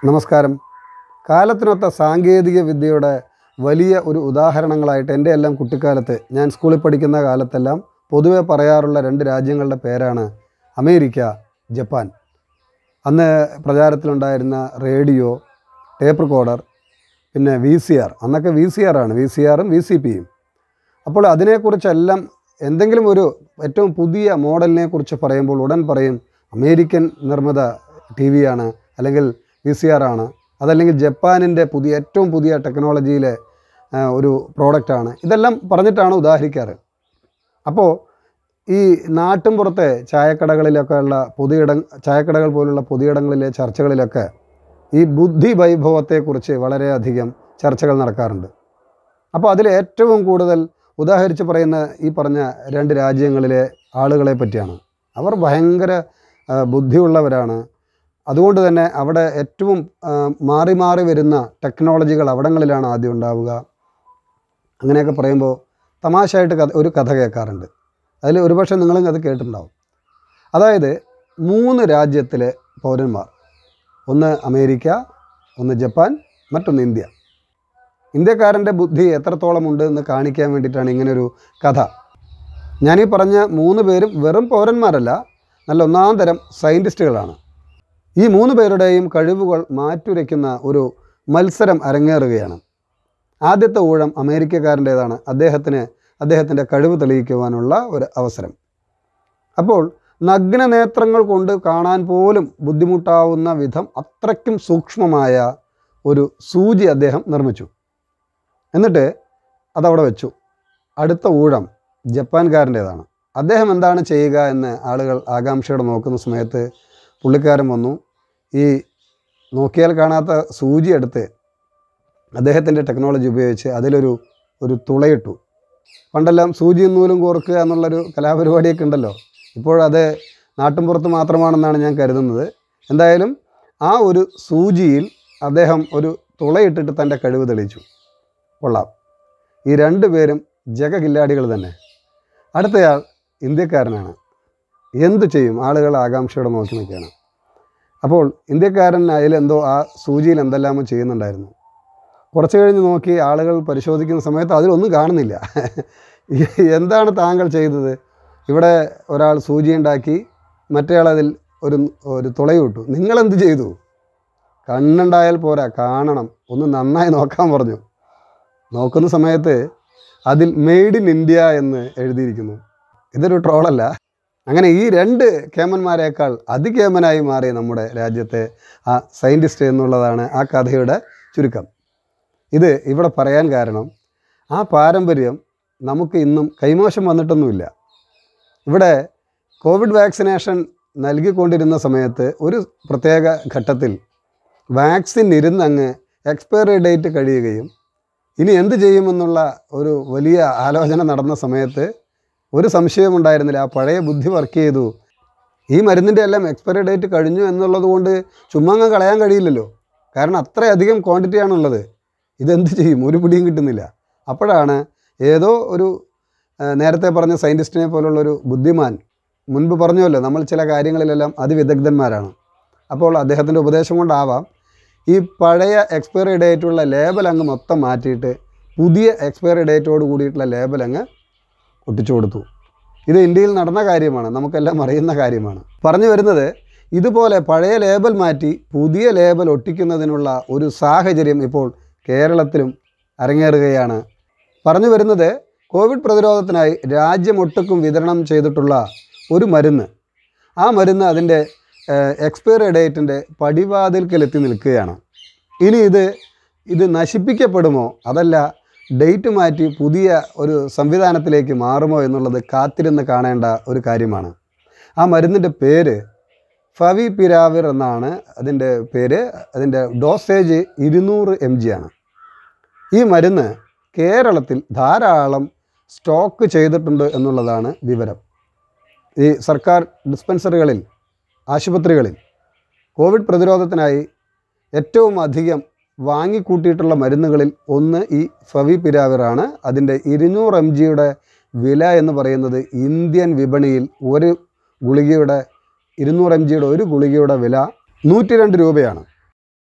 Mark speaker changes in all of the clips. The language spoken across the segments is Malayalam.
Speaker 1: നമസ്കാരം കാലത്തിനൊത്ത സാങ്കേതിക വിദ്യയുടെ വലിയ ഒരു ഉദാഹരണങ്ങളായിട്ട് എൻ്റെ എല്ലാം കുട്ടിക്കാലത്ത് ഞാൻ സ്കൂളിൽ പഠിക്കുന്ന കാലത്തെല്ലാം പൊതുവെ പറയാറുള്ള രണ്ട് രാജ്യങ്ങളുടെ പേരാണ് അമേരിക്ക ജപ്പാൻ അന്ന് പ്രചാരത്തിലുണ്ടായിരുന്ന റേഡിയോ ടേപ്പ് റെക്കോർഡർ പിന്നെ വി സി ആർ അന്നൊക്കെ വി സി ആറാണ് വി സി ആറും വി സി പിയും അപ്പോൾ അതിനെക്കുറിച്ചെല്ലാം എന്തെങ്കിലും ഒരു ഏറ്റവും പുതിയ മോഡലിനെ കുറിച്ച് പറയുമ്പോൾ ഉടൻ പറയും അമേരിക്കൻ നിർമ്മിത ടി വി ആണ് അല്ലെങ്കിൽ വി സി ആർ ആണ് അതല്ലെങ്കിൽ ജപ്പാനിൻ്റെ പുതിയ ഏറ്റവും പുതിയ ടെക്നോളജിയിലെ ആ, ഒരു പ്രോഡക്റ്റാണ് ഇതെല്ലാം പറഞ്ഞിട്ടാണ് ഉദാഹരിക്കാറ് അപ്പോൾ ഈ നാട്ടിൻ പുറത്തെ ചായക്കടകളിലൊക്കെ ഉള്ള പൊതുയിട ചായക്കടകൾ പോലുള്ള പൊതുയിടങ്ങളിലെ ചർച്ചകളിലൊക്കെ ഈ ബുദ്ധി വൈഭവത്തെക്കുറിച്ച് വളരെയധികം ചർച്ചകൾ നടക്കാറുണ്ട് അപ്പോൾ അതിൽ ഏറ്റവും കൂടുതൽ ഉദാഹരിച്ച് പറയുന്ന ഈ പറഞ്ഞ രണ്ട് രാജ്യങ്ങളിലെ ആളുകളെ പറ്റിയാണ് അവർ ഭയങ്കര ആ, ബുദ്ധിയുള്ളവരാണ് അതുകൊണ്ട് തന്നെ അവിടെ ഏറ്റവും ആ, മാറി മാറി വരുന്ന ടെക്നോളജികൾ അവിടങ്ങളിലാണ് ആദ്യം ഉണ്ടാവുക അങ്ങനെയൊക്കെ പറയുമ്പോൾ തമാശയായിട്ട് കഥ ഒരു കഥ കേൾക്കാറുണ്ട് അതിൽ ഒരുപക്ഷെ നിങ്ങളും അത് കേട്ടിട്ടുണ്ടാവും അതായത് മൂന്ന് രാജ്യത്തിലെ പൗരന്മാർ ഒന്ന് അമേരിക്ക ഒന്ന് ജപ്പാൻ മറ്റൊന്ന് ഇന്ത്യ ഇന്ത്യക്കാരൻ്റെ ബുദ്ധി എത്രത്തോളം ഉണ്ട് എന്ന് കാണിക്കാൻ വേണ്ടിയിട്ടാണ് ഇങ്ങനൊരു കഥ ഞാനീ പറഞ്ഞ മൂന്ന് പേരും വെറും പൗരന്മാരല്ല നല്ല ഒന്നാം തരം സയൻറ്റിസ്റ്റുകളാണ് ഈ മൂന്ന് പേരുടെയും കഴിവുകൾ മാറ്റുരയ്ക്കുന്ന ഒരു മത്സരം അരങ്ങേറുകയാണ് ആദ്യത്തെ ഊഴം അമേരിക്കക്കാരൻ്റേതാണ് അദ്ദേഹത്തിന് അദ്ദേഹത്തിൻ്റെ കഴിവ് തെളിയിക്കുവാനുള്ള ഒരു അവസരം അപ്പോൾ നഗ്ന നേത്രങ്ങൾ കൊണ്ട് കാണാൻ പോലും ബുദ്ധിമുട്ടാവുന്ന വിധം അത്രയ്ക്കും സൂക്ഷ്മമായ ഒരു സൂചി അദ്ദേഹം നിർമ്മിച്ചു എന്നിട്ട് അതവിടെ വെച്ചു അടുത്ത ഊഴം ജപ്പാൻകാരൻ്റേതാണ് അദ്ദേഹം എന്താണ് ചെയ്യുക എന്ന് ആളുകൾ ആകാംക്ഷയോടെ നോക്കുന്ന സമയത്ത് പുള്ളിക്കാരൻ വന്നു ഈ നോക്കിയാൽ കാണാത്ത സൂചി എടുത്ത് അദ്ദേഹത്തിൻ്റെ ടെക്നോളജി ഉപയോഗിച്ച് അതിലൊരു ഒരു തുളയിട്ടു പണ്ടെല്ലാം സൂചിയും നൂലും കോർക്കുക എന്നുള്ളൊരു കലാപരിപാടിയൊക്കെ ഉണ്ടല്ലോ ഇപ്പോഴത് നാട്ടിൻപുറത്ത് മാത്രമാണെന്നാണ് ഞാൻ കരുതുന്നത് എന്തായാലും ആ ഒരു സൂചിയിൽ അദ്ദേഹം ഒരു തുളയിട്ടിട്ട് തൻ്റെ കഴിവ് തെളിയിച്ചു കൊള്ളാം ഈ രണ്ട് പേരും ജഗകില്ലാടികൾ തന്നെ അടുത്തയാൾ ഇന്ത്യക്കാരനാണ് എന്തു ചെയ്യും ആളുകൾ ആകാംക്ഷയോടെ നോക്കി നിൽക്കുകയാണ് അപ്പോൾ ഇന്ത്യക്കാരൻ അതിലെന്തോ ആ സൂചിയിൽ എന്തെല്ലാമോ ചെയ്യുന്നുണ്ടായിരുന്നു കുറച്ച് കഴിഞ്ഞ് നോക്കി ആളുകൾ പരിശോധിക്കുന്ന സമയത്ത് അതിലൊന്നും കാണുന്നില്ല എന്താണ് താങ്കൾ ചെയ്തത് ഇവിടെ ഒരാൾ സൂചി ഉണ്ടാക്കി മറ്റേയാൾ അതിൽ ഒരു ഒരു തുളയിട്ടു നിങ്ങളെന്ത് ചെയ്തു കണ്ണുണ്ടായാൽ പോരാ കാണണം ഒന്ന് നന്നായി നോക്കാൻ പറഞ്ഞു നോക്കുന്ന സമയത്ത് അതിൽ മെയ്ഡ് ഇൻ ഇന്ത്യ എന്ന് എഴുതിയിരിക്കുന്നു ഇതൊരു ട്രോളല്ല അങ്ങനെ ഈ രണ്ട് കേമന്മാരെക്കാൾ അതികേമനായി മാറിയ നമ്മുടെ രാജ്യത്തെ ആ സയൻറ്റിസ്റ്റ് എന്നുള്ളതാണ് ആ കഥയുടെ ചുരുക്കം ഇത് ഇവിടെ പറയാൻ കാരണം ആ പാരമ്പര്യം നമുക്ക് ഇന്നും കൈമോശം വന്നിട്ടൊന്നുമില്ല ഇവിടെ കോവിഡ് വാക്സിനേഷൻ നൽകിക്കൊണ്ടിരുന്ന സമയത്ത് ഒരു പ്രത്യേക ഘട്ടത്തിൽ വാക്സിൻ ഇരുന്നങ്ങ് എക്സ്പയറി ഡേറ്റ് കഴിയുകയും ഇനി എന്ത് ചെയ്യുമെന്നുള്ള ഒരു വലിയ ആലോചന നടന്ന സമയത്ത് ഒരു സംശയമുണ്ടായിരുന്നില്ല ആ പഴയ ബുദ്ധി വർക്ക് ചെയ്തു ഈ മരുന്നിൻ്റെ എല്ലാം എക്സ്പയറി ഡേറ്റ് കഴിഞ്ഞു എന്നുള്ളത് കൊണ്ട് ചുമ്മാ അങ്ങ് കളയാൻ കഴിയില്ലല്ലോ കാരണം അത്രയധികം ക്വാണ്ടിറ്റിയാണുള്ളത് ഇതെന്ത് ചെയ്യും ഒരു പിടിയും കിട്ടുന്നില്ല അപ്പോഴാണ് ഏതോ ഒരു ആ, നേരത്തെ പറഞ്ഞ സയൻറ്റിസ്റ്റിനെ പോലുള്ളൊരു ബുദ്ധിമാൻ മുൻപ് പറഞ്ഞുവല്ലോ നമ്മൾ ചില കാര്യങ്ങളിലെല്ലാം അതിവിദഗ്ധന്മാരാണ് അപ്പോൾ അദ്ദേഹത്തിൻ്റെ ഉപദേശം കൊണ്ടാവാം ഈ പഴയ എക്സ്പയറി ഡേറ്റുള്ള ലേബൽ അങ്ങ് മൊത്തം മാറ്റിയിട്ട് പുതിയ എക്സ്പയറി ഡേറ്റോട് കൂടിയിട്ടുള്ള ലേബൽ അങ്ങ് ഒട്ടിച്ചു കൊടുത്തു ഇത് ഇന്ത്യയിൽ നടന്ന കാര്യമാണ് നമുക്കെല്ലാം അറിയുന്ന കാര്യമാണ് പറഞ്ഞു വരുന്നത് ഇതുപോലെ പഴയ ലേബൽ മാറ്റി പുതിയ ലേബൽ ഒട്ടിക്കുന്നതിനുള്ള ഒരു സാഹചര്യം ഇപ്പോൾ കേരളത്തിലും അരങ്ങേറുകയാണ് പറഞ്ഞു വരുന്നത് കോവിഡ് പ്രതിരോധത്തിനായി രാജ്യമൊട്ടുക്കും വിതരണം ചെയ്തിട്ടുള്ള ഒരു മരുന്ന് ആ മരുന്ന് അതിൻ്റെ എക്സ്പയറി ഡേറ്റിൻ്റെ പടിവാതിൽക്കൽ എത്തി നിൽക്കുകയാണ് ഇനി ഇത് ഇത് നശിപ്പിക്കപ്പെടുമോ അതല്ല ഡേറ്റ് മാറ്റി പുതിയ ഒരു സംവിധാനത്തിലേക്ക് മാറുമോ എന്നുള്ളത് കാത്തിരുന്ന് കാണേണ്ട ഒരു കാര്യമാണ് ആ മരുന്നിൻ്റെ പേര് ഫവി പിരാവിർ എന്നാണ് അതിൻ്റെ പേര് അതിൻ്റെ ഡോസേജ് ഇരുന്നൂറ് എം ജി ആണ് ഈ മരുന്ന് കേരളത്തിൽ ധാരാളം സ്റ്റോക്ക് ചെയ്തിട്ടുണ്ട് എന്നുള്ളതാണ് വിവരം ഈ സർക്കാർ ഡിസ്പെൻസറികളിൽ ആശുപത്രികളിൽ കോവിഡ് പ്രതിരോധത്തിനായി ഏറ്റവും അധികം വാങ്ങിക്കൂട്ടിയിട്ടുള്ള മരുന്നുകളിൽ ഒന്ന് ഈ ഫവി പിരാവിറാണ് അതിൻ്റെ ഇരുന്നൂറ് എം ജിയുടെ വില എന്ന് പറയുന്നത് ഇന്ത്യൻ വിപണിയിൽ ഒരു ഗുളികയുടെ ഇരുന്നൂറ് എം ജിയുടെ ഒരു ഗുളികയുടെ വില നൂറ്റി രണ്ട് രൂപയാണ്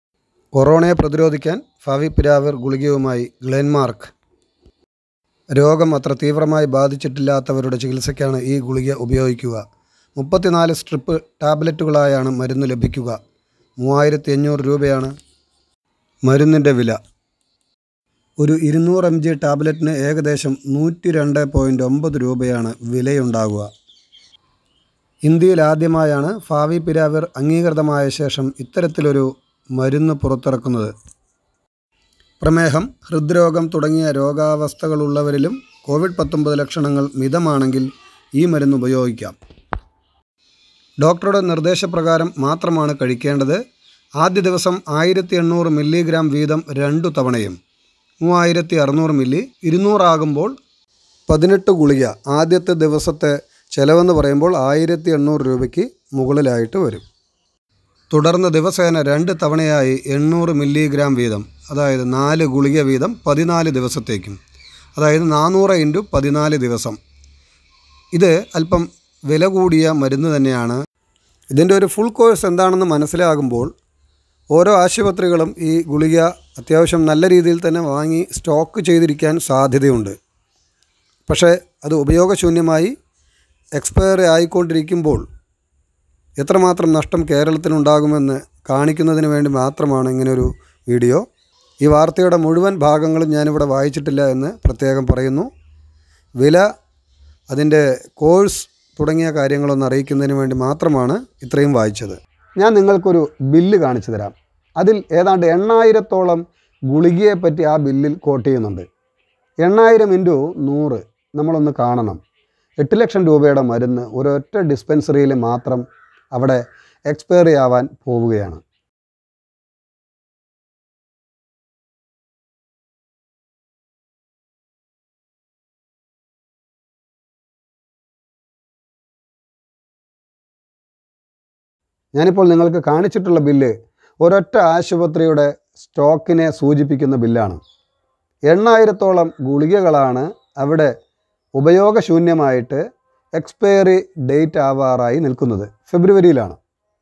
Speaker 1: കൊറോണയെ പ്രതിരോധിക്കാൻ ഫാവിപിരാവിർ ഗുളികയുമായി ഗ്ലെൻമാർക്ക് രോഗം അത്ര തീവ്രമായി ബാധിച്ചിട്ടില്ലാത്തവരുടെ ചികിത്സയ്ക്കാണ് ഈ ഗുളിക ഉപയോഗിക്കുക മുപ്പത്തിനാല് സ്ട്രിപ്പ് ടാബ്ലറ്റുകളായാണ് മരുന്ന് ലഭിക്കുക മൂവായിരത്തി അഞ്ഞൂറ് രൂപയാണ് മരുന്നിൻ്റെ വില ഒരു ഇരുന്നൂറ് എം ജി ടാബ്ലറ്റിന് ഏകദേശം നൂറ്റി രണ്ട് പോയിൻറ്റ് ഒമ്പത് രൂപയാണ് വിലയുണ്ടാകുക ഇന്ത്യയിൽ ആദ്യമായാണ് ഫാവിപിരാവിർ അംഗീകൃതമായ ശേഷം ഇത്തരത്തിലൊരു മരുന്ന് പുറത്തിറക്കുന്നത് പ്രമേഹം ഹൃദ്രോഗം തുടങ്ങിയ രോഗാവസ്ഥകളുള്ളവരിലും കോവിഡ് പത്തൊമ്പത് ലക്ഷണങ്ങൾ മിതമാണെങ്കിൽ ഈ മരുന്ന് ഉപയോഗിക്കാം ഡോക്ടറുടെ നിർദ്ദേശപ്രകാരം മാത്രമാണ് കഴിക്കേണ്ടത് ആദ്യ ദിവസം ആയിരത്തി എണ്ണൂറ് മില്ലിഗ്രാം വീതം രണ്ടു തവണയും മൂവായിരത്തി അറുന്നൂറ് മില്ലി ഇരുന്നൂറാകുമ്പോൾ പതിനെട്ട് ഗുളിക ആദ്യത്തെ ദിവസത്തെ ചിലവെന്ന് പറയുമ്പോൾ ആയിരത്തി എണ്ണൂറ് രൂപയ്ക്ക് മുകളിലായിട്ട് വരും തുടർന്ന് ദിവസേന രണ്ട് തവണയായി എണ്ണൂറ് മില്ലിഗ്രാം വീതം അതായത് നാല് ഗുളിക വീതം പതിനാല് ദിവസത്തേക്കും അതായത് നാനൂറ് ഇൻറ്റു പതിനാല് ദിവസം ഇത് അല്പം വില കൂടിയ മരുന്ന് തന്നെയാണ് ഇതിൻ്റെ ഒരു ഫുൾ കോഴ്സ് എന്താണെന്ന് മനസ്സിലാകുമ്പോൾ ഓരോ ആശുപത്രികളും ഈ ഗുളിക അത്യാവശ്യം നല്ല രീതിയിൽ തന്നെ വാങ്ങി സ്റ്റോക്ക് ചെയ്തിരിക്കാൻ സാധ്യതയുണ്ട് പക്ഷേ അത് ഉപയോഗശൂന്യമായി എക്സ്പയറി ആയിക്കൊണ്ടിരിക്കുമ്പോൾ എത്രമാത്രം നഷ്ടം കേരളത്തിനുണ്ടാകുമെന്ന് കാണിക്കുന്നതിന് വേണ്ടി മാത്രമാണ് ഇങ്ങനൊരു വീഡിയോ ഈ വാർത്തയുടെ മുഴുവൻ ഭാഗങ്ങളും ഞാനിവിടെ വായിച്ചിട്ടില്ല എന്ന് പ്രത്യേകം പറയുന്നു വില അതിൻ്റെ കോഴ്സ് തുടങ്ങിയ കാര്യങ്ങളൊന്ന് അറിയിക്കുന്നതിന് വേണ്ടി മാത്രമാണ് ഇത്രയും വായിച്ചത് ഞാൻ നിങ്ങൾക്കൊരു ബില്ല് കാണിച്ചു തരാം അതിൽ ഏതാണ്ട് എണ്ണായിരത്തോളം ഗുളികയെ പറ്റി ആ ബില്ലിൽ കോട്ട് ചെയ്യുന്നുണ്ട് എണ്ണായിരം ഇൻറ്റു നൂറ് നമ്മളൊന്ന് കാണണം എട്ട് ലക്ഷം രൂപയുടെ മരുന്ന് ഒരൊറ്റ ഡിസ്പെൻസറിയിൽ മാത്രം അവിടെ എക്സ്പയറി ആവാൻ പോവുകയാണ് ഞാനിപ്പോൾ നിങ്ങൾക്ക് കാണിച്ചിട്ടുള്ള ബില്ല് ഒരൊറ്റ ആശുപത്രിയുടെ സ്റ്റോക്കിനെ സൂചിപ്പിക്കുന്ന ബില്ലാണ് എണ്ണായിരത്തോളം ഗുളികകളാണ് അവിടെ ഉപയോഗശൂന്യമായിട്ട് എക്സ്പയറി ഡേറ്റ് ആവാറായി നിൽക്കുന്നത് ഫെബ്രുവരിയിലാണ്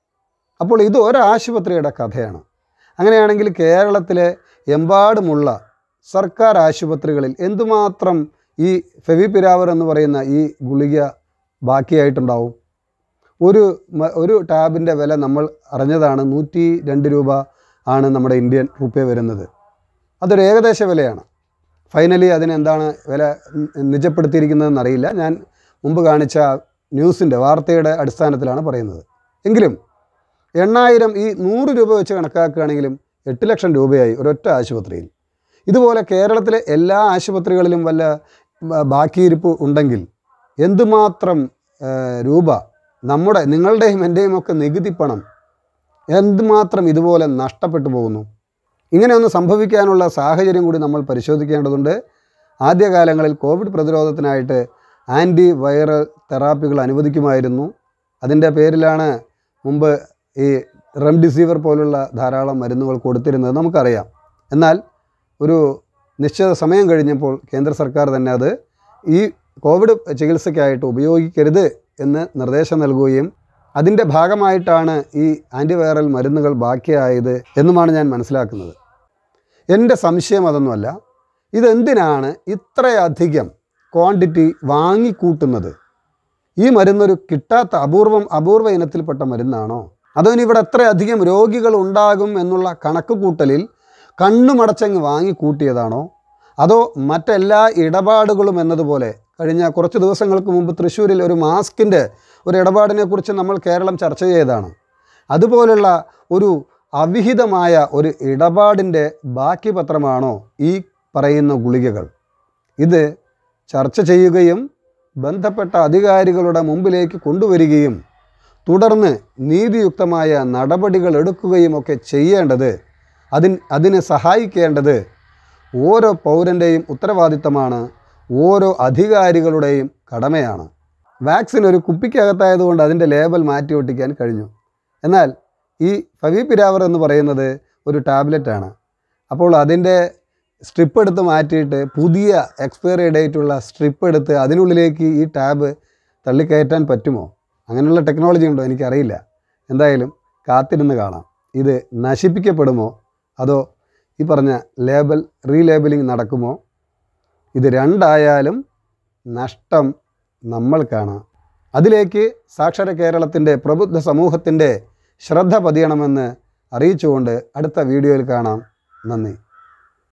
Speaker 1: അപ്പോൾ ഇത് ഒരാശുപത്രിയുടെ കഥയാണ് അങ്ങനെയാണെങ്കിൽ കേരളത്തിലെ എമ്പാടുമുള്ള സർക്കാർ ആശുപത്രികളിൽ എന്തുമാത്രം ഈ ഫെവിപിരാവർ എന്ന് പറയുന്ന ഈ ഗുളിക ബാക്കിയായിട്ടുണ്ടാവും ഒരു മ- ഒരു ടാബിൻ്റെ വില നമ്മൾ അറിഞ്ഞതാണ് നൂറ്റി രണ്ട് രൂപ ആണ് നമ്മുടെ ഇന്ത്യൻ റുപ്യ വരുന്നത് അതൊരു ഏകദേശ വിലയാണ് ഫൈനലി അതിന് എന്താണ് വില നി- നിജപ്പെടുത്തിയിരിക്കുന്നതെന്ന് അറിയില്ല ഞാൻ മുമ്പ് കാണിച്ച ന്യൂസിൻ്റെ വാർത്തയുടെ അടിസ്ഥാനത്തിലാണ് പറയുന്നത് എങ്കിലും എണ്ണായിരം ഈ നൂറ് രൂപ വെച്ച് കണക്കാക്കുകയാണെങ്കിലും എട്ട് ലക്ഷം രൂപയായി ഒരൊറ്റ ആശുപത്രിയിൽ ഇതുപോലെ കേരളത്തിലെ എല്ലാ ആശുപത്രികളിലും വല്ല ബ- ബാക്കിയിരിപ്പ് ഉണ്ടെങ്കിൽ എന്തുമാത്രം ആ, രൂപ നമ്മുടെ നിങ്ങളുടെയും എൻ്റെയും ഒക്കെ നികുതി പണം എന്തുമാത്രം ഇതുപോലെ നഷ്ടപ്പെട്ടു പോകുന്നു ഇങ്ങനെയൊന്ന് സംഭവിക്കാനുള്ള സാഹചര്യം കൂടി നമ്മൾ പരിശോധിക്കേണ്ടതുണ്ട് ആദ്യകാലങ്ങളിൽ കോവിഡ് പ്രതിരോധത്തിനായിട്ട് ആൻറ്റി വൈറൽ തെറാപ്പികൾ അനുവദിക്കുമായിരുന്നു അതിൻ്റെ പേരിലാണ് മുമ്പ് ഈ റെംഡിസിവിർ പോലുള്ള ധാരാളം മരുന്നുകൾ കൊടുത്തിരുന്നത് നമുക്കറിയാം എന്നാൽ ഒരു നിശ്ചിത സമയം കഴിഞ്ഞപ്പോൾ കേന്ദ്ര സർക്കാർ തന്നെ അത് ഈ കോവിഡ് ചികിത്സയ്ക്കായിട്ട് ഉപയോഗിക്കരുത് എന്ന് നിർദ്ദേശം നൽകുകയും അതിൻ്റെ ഭാഗമായിട്ടാണ് ഈ ആൻറ്റിവൈറൽ മരുന്നുകൾ ബാക്കിയായത് എന്നുമാണ് ഞാൻ മനസ്സിലാക്കുന്നത് എൻ്റെ സംശയം അതൊന്നുമല്ല ഇതെന്തിനാണ് ഇത്രയധികം ക്വാണ്ടിറ്റി വാങ്ങിക്കൂട്ടുന്നത് ഈ മരുന്നൊരു കിട്ടാത്ത അപൂർവം അപൂർവ ഇനത്തിൽപ്പെട്ട മരുന്നാണോ അതോ ഇനി ഇവിടെ എത്രയധികം രോഗികൾ ഉണ്ടാകും എന്നുള്ള കണക്ക് കൂട്ടലിൽ കണ്ണുമടച്ചങ്ങ് വാങ്ങിക്കൂട്ടിയതാണോ അതോ മറ്റെല്ലാ ഇടപാടുകളും എന്നതുപോലെ കഴിഞ്ഞ കുറച്ച് ദിവസങ്ങൾക്ക് മുമ്പ് തൃശ്ശൂരിൽ ഒരു മാസ്കിൻ്റെ ഒരു ഇടപാടിനെ കുറിച്ച് നമ്മൾ കേരളം ചർച്ച ചെയ്തതാണ് അതുപോലുള്ള ഒരു അവിഹിതമായ ഒരു ഇടപാടിൻ്റെ ബാക്കി പത്രമാണോ ഈ പറയുന്ന ഗുളികകൾ ഇത് ചർച്ച ചെയ്യുകയും ബന്ധപ്പെട്ട അധികാരികളുടെ മുമ്പിലേക്ക് കൊണ്ടുവരികയും തുടർന്ന് നീതിയുക്തമായ നടപടികൾ എടുക്കുകയും ഒക്കെ ചെയ്യേണ്ടത് അതിന് അതിന് സഹായിക്കേണ്ടത് ഓരോ പൗരൻ്റെയും ഉത്തരവാദിത്തമാണ് ഓരോ അധികാരികളുടെയും കടമയാണ് വാക്സിൻ ഒരു കുപ്പിക്കകത്തായതുകൊണ്ട് അതിൻ്റെ ലേബൽ മാറ്റി ഒട്ടിക്കാൻ കഴിഞ്ഞു എന്നാൽ ഈ ഫവിപിരാവർ എന്ന് പറയുന്നത് ഒരു ടാബ്ലറ്റാണ് അപ്പോൾ അതിൻ്റെ സ്ട്രിപ്പ് എടുത്ത് മാറ്റിയിട്ട് പുതിയ എക്സ്പയറി ഡേറ്റ് ഉള്ള സ്ട്രിപ്പ് എടുത്ത് അതിനുള്ളിലേക്ക് ഈ ടാബ് തള്ളിക്കയറ്റാൻ പറ്റുമോ അങ്ങനെയുള്ള ടെക്നോളജി ഉണ്ടോ എനിക്കറിയില്ല എന്തായാലും കാത്തിരുന്ന് കാണാം ഇത് നശിപ്പിക്കപ്പെടുമോ അതോ ഈ പറഞ്ഞ ലേബൽ റീലേബലിംഗ് നടക്കുമോ ഇത് രണ്ടായാലും നഷ്ടം നമ്മൾക്കാണ് അതിലേക്ക് സാക്ഷര കേരളത്തിൻ്റെ പ്രബുദ്ധ സമൂഹത്തിൻ്റെ ശ്രദ്ധ പതിയണമെന്ന് അറിയിച്ചുകൊണ്ട് അടുത്ത വീഡിയോയിൽ കാണാം നന്ദി